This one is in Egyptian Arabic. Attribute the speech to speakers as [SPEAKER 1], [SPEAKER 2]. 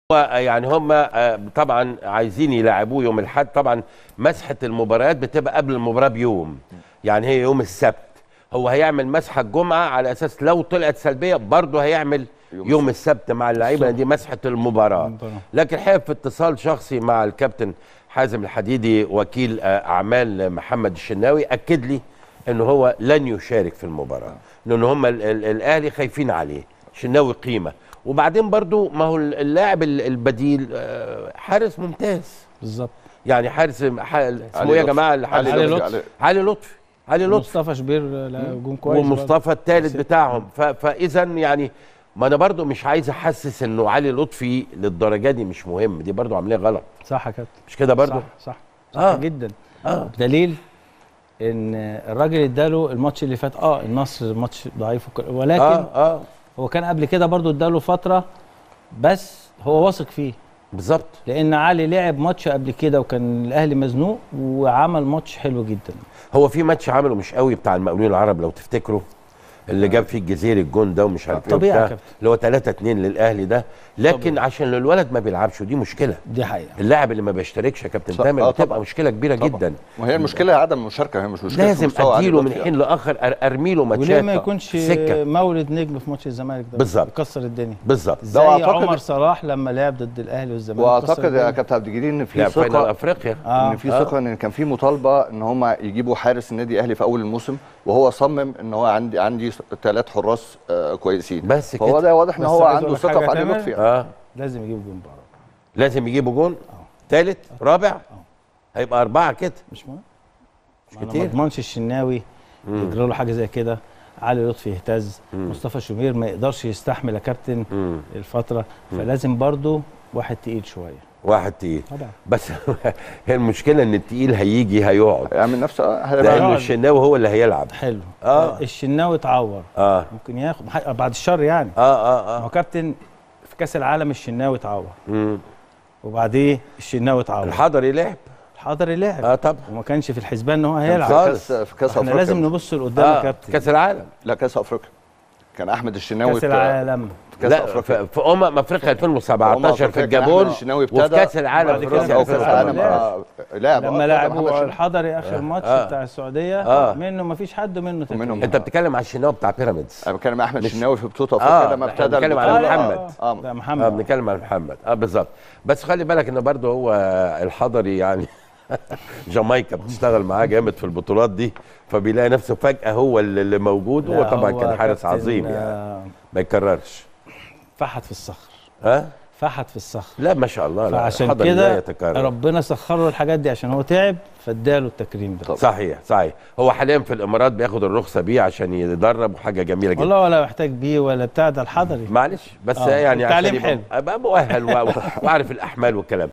[SPEAKER 1] هو يعني هم آه، طبعا عايزين يلعبوه يوم الاحد طبعا مسحه المباريات بتبقى قبل المباراه بيوم يعني هي يوم السبت هو هيعمل مسحه الجمعه على اساس لو طلعت سلبيه برضه هيعمل
[SPEAKER 2] يوم
[SPEAKER 1] يوم السبت مع اللعيبه دي مسحه المباراه
[SPEAKER 3] المباراة.
[SPEAKER 1] لكن الحقيقه في اتصال شخصي مع الكابتن حازم الحديدي وكيل آه، اعمال محمد الشناوي اكد لي ان هو لن يشارك في المباراه لان هم ال- ال- الاهلي خايفين عليه شناوي قيمه وبعدين برضو ما هو اللاعب ال- البديل آه، حارس ممتاز
[SPEAKER 3] بالظبط
[SPEAKER 1] يعني حارس ح- اسمه
[SPEAKER 2] علي
[SPEAKER 1] ايه يا
[SPEAKER 2] لطفي.
[SPEAKER 1] جماعه الحارس
[SPEAKER 2] علي
[SPEAKER 3] علي
[SPEAKER 2] لطفي.
[SPEAKER 3] لطفي.
[SPEAKER 1] علي لطفي علي لطفي
[SPEAKER 3] مصطفى شبير لا جون كويس برضه.
[SPEAKER 1] ومصطفى الثالث بتاعهم ف- فاذا يعني ما انا برضو مش عايز احسس انه علي لطفي للدرجه دي مش مهم دي برضو عمليه غلط
[SPEAKER 3] صح يا كابتن
[SPEAKER 1] مش كده برضو
[SPEAKER 3] صح صح, صح
[SPEAKER 1] آه.
[SPEAKER 3] جدا
[SPEAKER 1] اه
[SPEAKER 3] بدليل ان الراجل اداله الماتش اللي فات اه النصر ماتش ضعيف وك- ولكن
[SPEAKER 1] اه اه
[SPEAKER 3] هو كان قبل كده برضو اداله فتره بس هو واثق فيه
[SPEAKER 1] بالظبط
[SPEAKER 3] لان علي لعب ماتش قبل كده وكان الاهلي مزنوق وعمل ماتش حلو جدا
[SPEAKER 1] هو في ماتش عمله مش قوي بتاع المقاولين العرب لو تفتكروا اللي جاب فيه الجزيري الجون ده ومش عارف ايه
[SPEAKER 3] طبيعي يا
[SPEAKER 1] وبتاع،
[SPEAKER 3] كابتن.
[SPEAKER 1] اللي هو 3 2 للاهلي ده لكن عشان الولد ما بيلعبش ودي مشكله
[SPEAKER 3] دي حقيقه
[SPEAKER 1] اللاعب اللي ما بيشتركش يا كابتن
[SPEAKER 2] صح،
[SPEAKER 1] تامر
[SPEAKER 2] آه
[SPEAKER 1] بتبقى
[SPEAKER 2] طبعا.
[SPEAKER 1] مشكله كبيره
[SPEAKER 2] طبعا.
[SPEAKER 1] جدا
[SPEAKER 2] ما هي المشكله عدم المشاركه هي مش مشكله في
[SPEAKER 1] لازم
[SPEAKER 2] مستوى علي
[SPEAKER 1] اديله من
[SPEAKER 2] لطفي.
[SPEAKER 1] حين لاخر أر- ارمي له ماتشات
[SPEAKER 3] وليه ما يكونش
[SPEAKER 1] في السكه
[SPEAKER 3] مولد نجم في ماتش الزمالك ده
[SPEAKER 1] بالظبط.
[SPEAKER 3] يكسر الدنيا
[SPEAKER 1] بالظبط
[SPEAKER 3] زي
[SPEAKER 2] وأعتقد-
[SPEAKER 3] عمر صلاح لما لعب ضد الاهلي والزمالك كسر
[SPEAKER 2] واعتقد يا
[SPEAKER 3] الدنيا.
[SPEAKER 2] كابتن عبد الجليل ان في
[SPEAKER 1] لعب فاينل
[SPEAKER 2] ثقه
[SPEAKER 1] افريقيا
[SPEAKER 3] آه.
[SPEAKER 2] ان في
[SPEAKER 1] آه.
[SPEAKER 2] ثقه ان كان في مطالبه ان هم يجيبوا حارس النادي الاهلي في اول الموسم وهو صمم ان هو عندي عندي ثلاث حراس آه كويسين
[SPEAKER 1] بس
[SPEAKER 2] فهو
[SPEAKER 1] كده.
[SPEAKER 2] ده واضح ان
[SPEAKER 3] بس
[SPEAKER 2] هو
[SPEAKER 3] عايز
[SPEAKER 2] عنده
[SPEAKER 3] أقول لك
[SPEAKER 2] ثقه
[SPEAKER 3] حاجة
[SPEAKER 2] في علي
[SPEAKER 3] تامر.
[SPEAKER 2] لطفي
[SPEAKER 1] اه
[SPEAKER 3] لازم يجيب جون بره
[SPEAKER 1] لازم يجيبوا جون ثالث رابع هيبقى اربعه كده
[SPEAKER 3] مش مهم
[SPEAKER 1] مش
[SPEAKER 3] ما انا ما
[SPEAKER 1] كتير
[SPEAKER 3] اضمنش الشناوي يجرى له حاجه زي كده علي لطفي يهتز مصطفى شوبير ما يقدرش يستحمل يا كابتن
[SPEAKER 1] مم.
[SPEAKER 3] الفتره فلازم برضو واحد تقيل شويه
[SPEAKER 1] واحد تقيل
[SPEAKER 3] طبعا
[SPEAKER 1] بس هي المشكله ان التقيل هيجي هيقعد
[SPEAKER 2] يعمل نفسه آه، هيبقى
[SPEAKER 1] لان
[SPEAKER 3] هيقعد.
[SPEAKER 1] الشناوي هو اللي هيلعب
[SPEAKER 3] حلو
[SPEAKER 1] آه.
[SPEAKER 3] الشناوي اتعور
[SPEAKER 1] اه
[SPEAKER 3] ممكن ياخد بعد الشر يعني
[SPEAKER 1] اه اه
[SPEAKER 3] ما هو
[SPEAKER 1] اه
[SPEAKER 3] كابتن في كاس العالم الشناوي اتعور
[SPEAKER 1] مم.
[SPEAKER 3] وبعديه الشناوي اتعور
[SPEAKER 1] الحضري لعب
[SPEAKER 3] الحضري لعب
[SPEAKER 1] اه طبعا
[SPEAKER 3] وما كانش في الحسبان ان هو
[SPEAKER 2] في
[SPEAKER 3] هيلعب
[SPEAKER 1] خالص.
[SPEAKER 2] كاس في كاس
[SPEAKER 3] احنا
[SPEAKER 2] افريقيا
[SPEAKER 3] لازم نبص لقدام يا
[SPEAKER 1] اه
[SPEAKER 3] كابتن
[SPEAKER 1] كاس العالم
[SPEAKER 2] لا كاس افريقيا كان احمد الشناوي
[SPEAKER 3] كاس
[SPEAKER 2] في-
[SPEAKER 3] العالم
[SPEAKER 2] في كاس
[SPEAKER 1] لا
[SPEAKER 2] افريقيا
[SPEAKER 1] في, في امم افريقيا 2017 في
[SPEAKER 2] أفريقيا كان
[SPEAKER 1] الجابون
[SPEAKER 2] أحمد الشناوي
[SPEAKER 1] وفي
[SPEAKER 2] ابتدى
[SPEAKER 1] كاس العالم
[SPEAKER 3] بعد
[SPEAKER 1] في
[SPEAKER 3] كده
[SPEAKER 1] روسيا
[SPEAKER 2] او
[SPEAKER 3] كأس
[SPEAKER 2] كاس
[SPEAKER 1] 2018
[SPEAKER 2] العالم
[SPEAKER 3] العالم.
[SPEAKER 2] آه، لعب
[SPEAKER 3] لما
[SPEAKER 2] آه، محمد
[SPEAKER 3] لعبوا
[SPEAKER 2] شناوي.
[SPEAKER 3] الحضري اخر ماتش
[SPEAKER 1] آه.
[SPEAKER 3] بتاع السعوديه
[SPEAKER 1] آه.
[SPEAKER 3] منه ما فيش حد منه تكريم.
[SPEAKER 2] ومنهم
[SPEAKER 1] انت بتتكلم على الشناوي بتاع بيراميدز
[SPEAKER 2] انا بتكلم مع احمد
[SPEAKER 1] مش-
[SPEAKER 2] الشناوي في بطوله
[SPEAKER 1] آه،
[SPEAKER 2] افريقيا لما
[SPEAKER 1] إحنا
[SPEAKER 2] ابتدى
[SPEAKER 1] بنتكلم
[SPEAKER 2] البطولة.
[SPEAKER 1] على
[SPEAKER 2] آه،
[SPEAKER 1] محمد.
[SPEAKER 2] اه
[SPEAKER 3] ده
[SPEAKER 1] اه
[SPEAKER 3] محمد
[SPEAKER 1] بنتكلم على محمد اه بالظبط بس خلي بالك ان برضه هو الحضري يعني جامايكا بتشتغل معاه جامد في البطولات دي فبيلاقي نفسه فجاه هو اللي اللي موجود هو
[SPEAKER 3] لا،
[SPEAKER 1] طبعا كان حارس
[SPEAKER 3] كابتن،
[SPEAKER 1] عظيم يعني
[SPEAKER 3] آه،
[SPEAKER 1] ما يكررش
[SPEAKER 3] فحت في الصخر
[SPEAKER 1] ها
[SPEAKER 3] فحت في الصخر
[SPEAKER 1] لا ما شاء الله لا
[SPEAKER 3] فعشان
[SPEAKER 1] الحضري لا
[SPEAKER 3] كده
[SPEAKER 1] يتكرر
[SPEAKER 3] ربنا سخر له الحاجات دي عشان هو تعب فاداله التكريم ده
[SPEAKER 1] صحيح صحيح هو حاليا في الامارات بياخد الرخصه بيه عشان يدرب وحاجه جميله جدا
[SPEAKER 3] والله ولا محتاج بيه ولا بتاع ده الحضري
[SPEAKER 1] معلش بس
[SPEAKER 3] آه،
[SPEAKER 1] يعني عشان
[SPEAKER 3] التعليم
[SPEAKER 1] يبقى
[SPEAKER 3] حلو.
[SPEAKER 1] ابقى مؤهل و- واعرف الاحمال والكلام